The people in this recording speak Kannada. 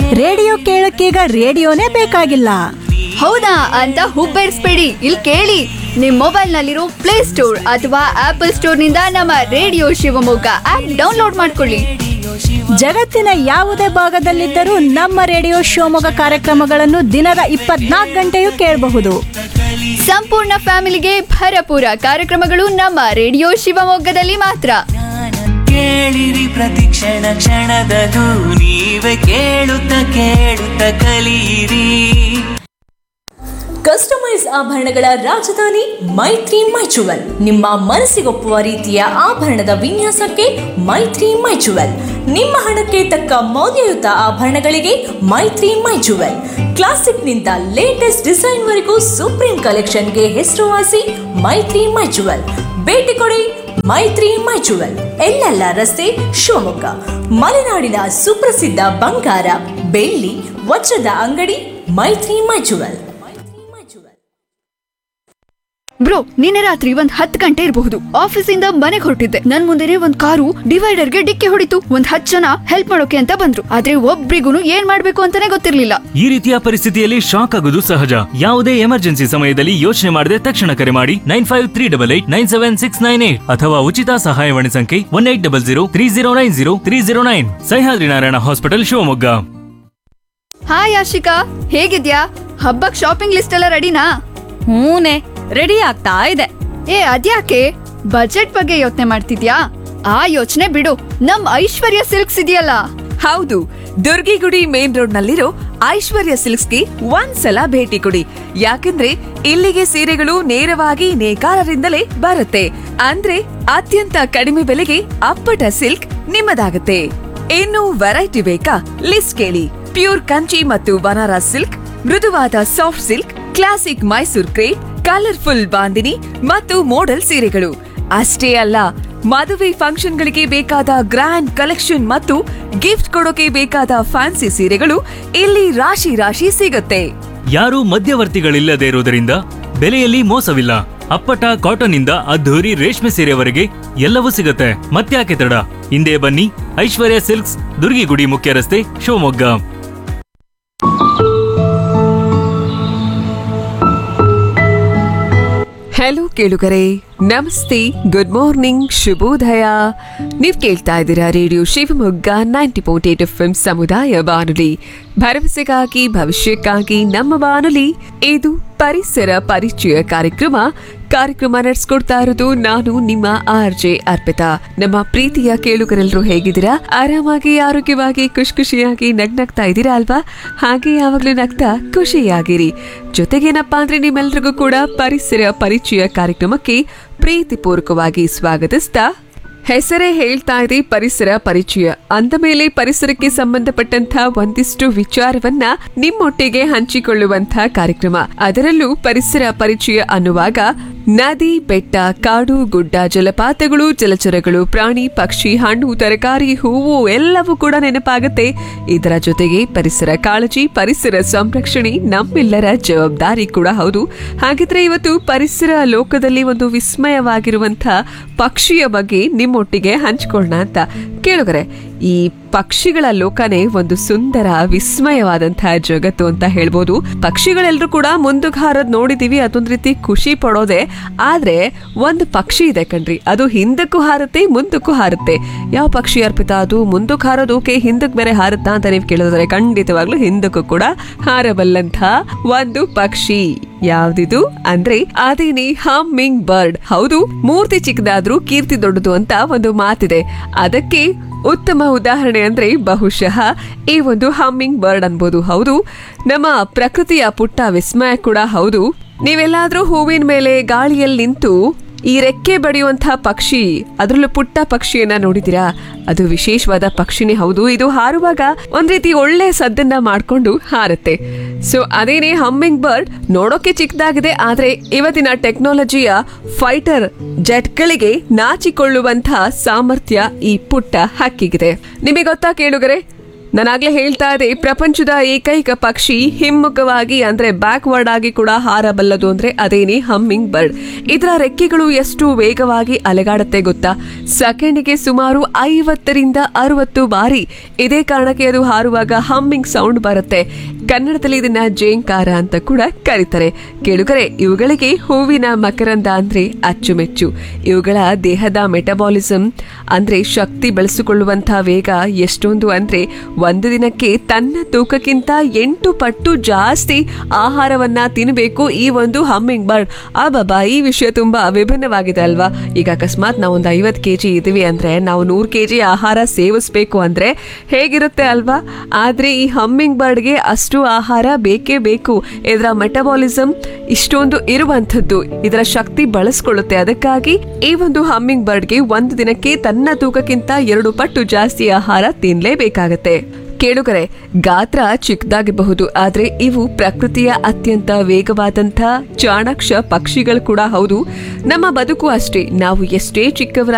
ರೇಡಿಯೋ ಕೇಳಕ್ಕೀಗ ರೇಡಿಯೋನೇ ಬೇಕಾಗಿಲ್ಲ ಹೌದಾ ಅಂತ ಹುಬ್ಬೇರಿಸ್ಬೇಡಿ ಇಲ್ಲಿ ಕೇಳಿ ನಿಮ್ ಮೊಬೈಲ್ ನಲ್ಲಿರೋ ಪ್ಲೇ ಸ್ಟೋರ್ ಅಥವಾ ಆಪಲ್ ಸ್ಟೋರ್ ನಿಂದ ನಮ್ಮ ರೇಡಿಯೋ ಶಿವಮೊಗ್ಗ ಆಪ್ ಡೌನ್ಲೋಡ್ ಮಾಡ್ಕೊಳ್ಳಿ ಜಗತ್ತಿನ ಯಾವುದೇ ಭಾಗದಲ್ಲಿದ್ದರೂ ನಮ್ಮ ರೇಡಿಯೋ ಶಿವಮೊಗ್ಗ ಕಾರ್ಯಕ್ರಮಗಳನ್ನು ದಿನದ ಇಪ್ಪತ್ನಾಲ್ಕು ಗಂಟೆಯೂ ಕೇಳಬಹುದು ಸಂಪೂರ್ಣ ಫ್ಯಾಮಿಲಿಗೆ ಭರಪೂರ ಕಾರ್ಯಕ್ರಮಗಳು ನಮ್ಮ ರೇಡಿಯೋ ಶಿವಮೊಗ್ಗದಲ್ಲಿ ಮಾತ್ರ ಕೇಳಿರಿ ಪ್ರತಿ ಕ್ಷಣ ಕ್ಷಣದದು ನೀವೇ ಕೇಳುತ್ತ ಕೇಳುತ್ತ ಕಲಿಯಿರಿ ಕಸ್ಟಮೈಸ್ ಆಭರಣಗಳ ರಾಜಧಾನಿ ಮೈತ್ರಿ ಮೈಚುವಲ್ ನಿಮ್ಮ ಮನಸ್ಸಿಗೊಪ್ಪುವ ರೀತಿಯ ಆಭರಣದ ವಿನ್ಯಾಸಕ್ಕೆ ಮೈತ್ರಿ ಮೈಚುವಲ್ ನಿಮ್ಮ ಹಣಕ್ಕೆ ತಕ್ಕ ಮೌಲ್ಯಯುತ ಆಭರಣಗಳಿಗೆ ಮೈತ್ರಿ ಮೈಚುವಲ್ ಕ್ಲಾಸಿಕ್ನಿಂದ ಲೇಟೆಸ್ಟ್ ಡಿಸೈನ್ವರೆಗೂ ಸುಪ್ರೀಂ ಕಲೆಕ್ಷನ್ಗೆ ಹೆಸರುವಾಸಿ ಮೈತ್ರಿ ಮೈಚುವಲ್ ಭೇಟಿ ಕೊಡಿ ಮೈತ್ರಿ ಮೈಚುವಲ್ ಎಲ್ಲೆಲ್ಲ ರಸ್ತೆ ಶಿವಮೊಗ್ಗ ಮಲೆನಾಡಿನ ಸುಪ್ರಸಿದ್ಧ ಬಂಗಾರ ಬೆಳ್ಳಿ ವಜ್ರದ ಅಂಗಡಿ ಮೈತ್ರಿ ಮೈಚುವಲ್ ಬ್ರೋ ನಿನ್ನೆ ರಾತ್ರಿ ಒಂದ್ ಹತ್ತು ಗಂಟೆ ಇರಬಹುದು ಆಫೀಸಿಂದ ಮನೆಗೆ ಹೊರಟಿದ್ದೆ ನನ್ ಮುಂದೆನೆ ಒಂದ್ ಕಾರು ಡಿವೈಡರ್ಗೆ ಡಿಕ್ಕಿ ಹೊಡಿತು ಒಂದ್ ಹತ್ತು ಜನ ಹೆಲ್ಪ್ ಮಾಡೋಕೆ ಅಂತ ಬಂದ್ರು ಆದ್ರೆ ಒಬ್ರಿಗೂ ಏನ್ ಮಾಡ್ಬೇಕು ಅಂತಾನೆ ಗೊತ್ತಿರ್ಲಿಲ್ಲ ಈ ರೀತಿಯ ಪರಿಸ್ಥಿತಿಯಲ್ಲಿ ಶಾಕ್ ಆಗೋದು ಸಹಜ ಯಾವುದೇ ಎಮರ್ಜೆನ್ಸಿ ಸಮಯದಲ್ಲಿ ಯೋಚನೆ ಮಾಡದೆ ತಕ್ಷಣ ಕರೆ ಮಾಡಿ nine five three double eight nine seven six nine eight ಅಥವಾ ಉಚಿತ ಸಹಾಯವಾಣಿ ಸಂಖ್ಯೆ one eight double zero three zero nine zero three zero nine Sahyadri Narayana hospital Shivamogga hi Ashika ಹೇಗಿದ್ಯಾ ಹಬ್ಬಕ್ ಶಾಪಿಂಗ್ ಲಿಸ್ಟ್ ಎಲ್ಲ ರೆಡಿನಾ ಹೂನೆ ರೆಡಿ ಆಗ್ತಾ ಇದೆ ಏ ಅದ್ಯಾಕೆ ಬಜೆಟ್ ಬಗ್ಗೆ ಯೋಚನೆ ಮಾಡ್ತಿದ್ಯಾ ಆ ಯೋಚನೆ ಬಿಡು ನಮ್ ಐಶ್ವರ್ಯ ಸಿಲ್ಕ್ಸ್ ಇದೆಯಲ್ಲ ಹೌದು ದುರ್ಗಿಗುಡಿ ಮೇನ್ ರೋಡ್ ನಲ್ಲಿರೋ ಐಶ್ವರ್ಯ ಸಿಲ್ಕ್ಸ್ಗೆ ಒಂದ್ಸಲ ಭೇಟಿ ಕೊಡಿ ಯಾಕಂದ್ರೆ ಇಲ್ಲಿಗೆ ಸೀರೆಗಳು ನೇರವಾಗಿ ನೇಕಾರರಿಂದಲೇ ಬರುತ್ತೆ ಅಂದ್ರೆ ಅತ್ಯಂತ ಕಡಿಮೆ ಬೆಲೆಗೆ ಅಪ್ಪಟ ಸಿಲ್ಕ್ ನಿಮ್ಮದಾಗುತ್ತೆ ಇನ್ನು ವೆರೈಟಿ ಬೇಕಾ ಲಿಸ್ಟ್ ಕೇಳಿ ಪ್ಯೂರ್ ಕಂಚಿ ಮತ್ತು ಬನಾರಸ್ ಸಿಲ್ಕ್ ಮೃದುವಾದ soft silk classic Mysore crepe colourful bandhani ಮತ್ತು ಮೋಡಲ್ ಸೀರೆಗಳು ಅಷ್ಟೇ ಅಲ್ಲ ಮದುವೆ ಫಂಕ್ಷನ್ಗಳಿಗೆ ಬೇಕಾದ ಗ್ರ್ಯಾಂಡ್ ಕಲೆಕ್ಷನ್ ಮತ್ತು ಗಿಫ್ಟ್ ಕೊಡೋಕೆ ಬೇಕಾದ ಫ್ಯಾನ್ಸಿ ಸೀರೆಗಳು ಇಲ್ಲಿ ರಾಶಿ ರಾಶಿ ಸಿಗುತ್ತೆ ಯಾರೂ ಮಧ್ಯವರ್ತಿಗಳಿಲ್ಲದೆ ಇರುವುದರಿಂದ ಬೆಲೆಯಲ್ಲಿ ಮೋಸವಿಲ್ಲ ಅಪ್ಪಟ ಕಾಟನ್ ಇಂದ ಅದ್ಧೂರಿ ರೇಷ್ಮೆ ಸೀರೆವರೆಗೆ ಎಲ್ಲವೂ ಸಿಗುತ್ತೆ ಮತ್ತ್ಯಾಕೆ ತಡ ಹಿಂದೆ ಬನ್ನಿ ಐಶ್ವರ್ಯ ಸಿಲ್ಕ್ಸ್ ದುರ್ಗಿಗುಡಿ ಮುಖ್ಯ ರಸ್ತೆ ಶಿವಮೊಗ್ಗ ಹಲೋ ಕೇಳುಗರೆ ನಮಸ್ತೆ ಗುಡ್ ಮಾರ್ನಿಂಗ್ ಶುಭೋದಯ ನೀವ್ ಕೇಳ್ತಾ ಇದ್ದೀರಾ radio Shivamogga ninety point eight F ಸಮುದಾಯ ಬಾನುಲಿ ಭರವಸೆಗಾಗಿ ಭವಿಷ್ಯಕ್ಕಾಗಿ ನಮ್ಮ ಬಾನುಲಿ ಇದು ಪರಿಸರ ಪರಿಚಯ ಕಾರ್ಯಕ್ರಮ ಕಾರ್ಯಕ್ರಮ ನಡೆಸ್ಕೊಡ್ತಾ ಇರೋದು ನಾನು ನಿಮ್ಮ ಆರ್ ಜೆ ಅರ್ಪಿತಾ ನಮ್ಮ ಪ್ರೀತಿಯ ಕೇಳುಗರೆಲ್ಲರೂ ಹೇಗಿದ್ದೀರಾ ಆರಾಮಾಗಿ ಆರೋಗ್ಯವಾಗಿ ಖುಷಿ ಖುಷಿಯಾಗಿ ನಗ್ನಗ್ತಾ ಇದ್ದೀರಾ ಅಲ್ವಾ ಹಾಗೆ ಯಾವಾಗ್ಲೂ ನಗ್ತಾ ಖುಷಿಯಾಗಿರಿ ಜೊತೆಗೇನಪ್ಪಾ ಅಂದ್ರೆ ನಿಮ್ಮೆಲ್ರಿಗೂ ಕೂಡ ಪರಿಸರ ಪರಿಚಯ ಕಾರ್ಯಕ್ರಮಕ್ಕೆ ಪ್ರೀತಿಪೂರ್ವಕವಾಗಿ ಸ್ವಾಗತಿಸ್ತಾ ಹೆಸರೇ ಹೇಳ್ತಾ ಇದೆ ಪರಿಸರ ಪರಿಚಯ ಅಂದ ಮೇಲೆ ಪರಿಸರಕ್ಕೆ ಸಂಬಂಧಪಟ್ಟಂತ ಒಂದಿಷ್ಟು ವಿಚಾರವನ್ನ ನಿಮ್ಮೊಟ್ಟಿಗೆ ಹಂಚಿಕೊಳ್ಳುವಂತ ಕಾರ್ಯಕ್ರಮ ಅದರಲ್ಲೂ ಪರಿಸರ ಪರಿಚಯ ಅನ್ನುವಾಗ ನದಿ ಬೆಟ್ಟ ಕಾಡು ಗುಡ್ಡ ಜಲಪಾತಗಳು ಜಲಚರಗಳು ಪ್ರಾಣಿ ಪಕ್ಷಿ ಹಣ್ಣು ತರಕಾರಿ ಹೂವು ಎಲ್ಲವೂ ಕೂಡ ನೆನಪಾಗುತ್ತೆ ಇದರ ಜೊತೆಗೆ ಪರಿಸರ ಕಾಳಜಿ ಪರಿಸರ ಸಂರಕ್ಷಣೆ ನಮ್ಮೆಲ್ಲರ ಜವಾಬ್ದಾರಿ ಕೂಡ ಹೌದು ಹಾಗಿದ್ರೆ ಇವತ್ತು ಪರಿಸರ ಲೋಕದಲ್ಲಿ ಒಂದು ವಿಸ್ಮಯವಾಗಿರುವಂತ ಪಕ್ಷಿಯ ಬಗ್ಗೆ ನಿಮ್ಮೊಟ್ಟಿಗೆ ಹಂಚ್ಕೊಳ್ಳೋಣ ಅಂತ ಕೇಳುಗರೆ ಈ ಪಕ್ಷಿಗಳ ಲೋಕನೇ ಒಂದು ಸುಂದರ ವಿಸ್ಮಯವಾದಂತಹ ಜಗತ್ತು ಅಂತ ಹೇಳ್ಬೋದು ಪಕ್ಷಿಗಳೆಲ್ಲರೂ ಕೂಡ ಮುಂದಕ್ಕೆ ಹಾರೋದ್ ನೋಡಿದೀವಿ ಅದೊಂದ್ ರೀತಿ ಖುಷಿ ಪಡೋದೆ ಆದ್ರೆ ಒಂದು ಪಕ್ಷಿ ಇದೆ ಕಣ್ರಿ ಅದು ಹಿಂದಕ್ಕೂ ಹಾರುತ್ತೆ ಮುಂದಕ್ಕೂ ಹಾರುತ್ತೆ ಯಾವ ಪಕ್ಷಿ ಅರ್ಪಿತ ಅದು ಮುಂದಕ್ಕೆ ಹಾರೋದು ಓಕೆ ಹಿಂದಕ್ಕೆ ಬೇರೆ ಹಾರುತ್ತಾ ಅಂತ ನೀವು ಕೇಳಿದ್ರೆ ಖಂಡಿತವಾಗ್ಲೂ ಹಿಂದಕ್ಕೂ ಕೂಡ ಹಾರಬಲ್ಲಂತ ಒಂದು ಪಕ್ಷಿ ಯಾವ್ದಿದು ಅಂದ್ರೆ ಅದೇನೆ ಹಮ್ಮಿಂಗ್ ಬರ್ಡ್ ಹೌದು ಮೂರ್ತಿ ಚಿಕ್ಕದಾದ್ರೂ ಕೀರ್ತಿ ದೊಡ್ಡದು ಅಂತ ಒಂದು ಮಾತಿದೆ ಅದಕ್ಕೆ ಉತ್ತಮ ಉದಾಹರಣೆ ಅಂದ್ರೆ ಬಹುಶಃ ಈ ಒಂದು ಹಮ್ಮಿಂಗ್ ಬರ್ಡ್ ಅನ್ಬೋದು ಹೌದು ನಮ್ಮ ಪ್ರಕೃತಿಯ ಪುಟ್ಟ ವಿಸ್ಮಯ ಕೂಡ ಹೌದು ನೀವೆಲ್ಲಾದ್ರೂ ಹೂವಿನ ಮೇಲೆ ಗಾಳಿಯಲ್ಲಿ ನಿಂತು ಈ ರೆಕ್ಕೆ ಬಡಿಯುವಂತಹ ಪಕ್ಷಿ ಅದರಲ್ಲೂ ಪುಟ್ಟ ಪಕ್ಷಿಯನ್ನ ನೋಡಿದಿರಾ ಅದು ವಿಶೇಷವಾದ ಪಕ್ಷಿನೇ ಹೌದು ಇದು ಹಾರುವಾಗ ಒಂದ್ ರೀತಿ ಒಳ್ಳೆ ಸದ್ದನ್ನ ಮಾಡ್ಕೊಂಡು ಹಾರುತ್ತೆ ಸೊ ಅದೇನೇ ಹಮ್ಮಿಂಗ್ ಬರ್ಡ್ ನೋಡೋಕೆ ಚಿಕ್ಕದಾಗಿದೆ ಆದ್ರೆ ಇವತ್ತಿನ ಟೆಕ್ನಾಲಜಿಯ ಫೈಟರ್ ಜೆಟ್ಗಳಿಗೆ ನಾಚಿಕೊಳ್ಳುವಂತಹ ಸಾಮರ್ಥ್ಯ ಈ ಪುಟ್ಟ ಹಕ್ಕಿಗಿದೆ ನಿಮಗೆ ಗೊತ್ತಾ ಕೇಳುಗರೆ ನಾನಾಗ್ಲೇ ಹೇಳ್ತಾ ಇದ್ದೆ ಪ್ರಪಂಚದ ಏಕೈಕ ಪಕ್ಷಿ ಹಿಮ್ಮುಖವಾಗಿ ಅಂದ್ರೆ ಬ್ಯಾಕ್ವರ್ಡ್ ಆಗಿ ಕೂಡ ಹಾರಬಲ್ಲದು ಅಂದ್ರೆ ಅದೇನೇ ಹಮ್ಮಿಂಗ್ ಬರ್ಡ್ ಇದರ ರೆಕ್ಕೆಗಳು ಎಷ್ಟು ವೇಗವಾಗಿ ಅಲೆಗಾಡುತ್ತೆ ಗೊತ್ತಾ ಸೆಕೆಂಡಿಗೆ ಸುಮಾರು ಐವತ್ತರಿಂದ ಅರವತ್ತು ಬಾರಿ ಇದೇ ಕಾರಣಕ್ಕೆ ಅದು ಹಾರುವಾಗ ಹಮ್ಮಿಂಗ್ ಸೌಂಡ್ ಬರುತ್ತೆ ಕನ್ನಡದಲ್ಲಿ ಇದನ್ನ ಜೇಂಕಾರ ಅಂತ ಕೂಡ ಕರೀತಾರೆ ಕೇಳುಗರೆ ಇವುಗಳಿಗೆ ಹೂವಿನ ಮಕರಂದ ಅಂದ್ರೆ ಅಚ್ಚುಮೆಚ್ಚು ಇವುಗಳ ದೇಹದ ಮೆಟಬಾಲಿಸಂ ಅಂದ್ರೆ ಶಕ್ತಿ ಬೆಳೆಸಿಕೊಳ್ಳುವಂತಹ ವೇಗ ಎಷ್ಟೊಂದು ಅಂದ್ರೆ ಒಂದು ದಿನಕ್ಕೆ ತನ್ನ ತೂಕಕ್ಕಿಂತ ಎಂಟು ಪಟ್ಟು ಜಾಸ್ತಿ ಆಹಾರವನ್ನ ತಿನ್ನಬೇಕು ಈ ಒಂದು ಹಮ್ಮಿಂಗ್ ಬರ್ಡ್ ಆ ಬಾಬಾ ಈ ವಿಷಯ ತುಂಬಾ ವಿಭಿನ್ನವಾಗಿದೆ ಅಲ್ವಾ ಈಗ ಅಕಸ್ಮಾತ್ ನಾವು ಒಂದು ಐವತ್ತು ಕೆಜಿ ಇದೀವಿ ಅಂದ್ರೆ ನಾವು ನೂರು ಕೆಜಿ ಆಹಾರ ಸೇವಿಸ್ಬೇಕು ಅಂದ್ರೆ ಹೇಗಿರುತ್ತೆ ಅಲ್ವಾ ಆದ್ರೆ ಈ ಹಮ್ಮಿಂಗ್ ಬರ್ಡ್ಗೆ ಅಷ್ಟು ಆಹಾರ ಬೇಕೇ ಬೇಕು ಇದರ ಮೆಟಬಾಲಿಸಂ ಇಷ್ಟೊಂದು ಇರುವಂಥದ್ದು ಇದರ ಶಕ್ತಿ ಬಳಸ್ಕೊಳ್ಳುತ್ತೆ ಅದಕ್ಕಾಗಿ ಈ ಒಂದು ಹಮ್ಮಿಂಗ್ ಬರ್ಡ್ಗೆ ಒಂದು ದಿನಕ್ಕೆ ತನ್ನ ತೂಕಕ್ಕಿಂತ ಎರಡು ಪಟ್ಟು ಜಾಸ್ತಿ ಆಹಾರ ತಿನ್ಲೇಬೇಕಾಗತ್ತೆ ಕೇಳುಗರೆ ಗಾತ್ರ ಚಿಕ್ಕದಾಗಿರಬಹುದು ಆದ್ರೆ ಇವು ಪ್ರಕೃತಿಯ ಅತ್ಯಂತ ವೇಗವಾದಂಥ ಚಾಣಾಕ್ಷ ಪಕ್ಷಿಗಳು ಕೂಡ ಹೌದು ನಮ್ಮ ಬದುಕು ಅಷ್ಟೇ ನಾವು ಎಷ್ಟೇ ಚಿಕ್ಕವರ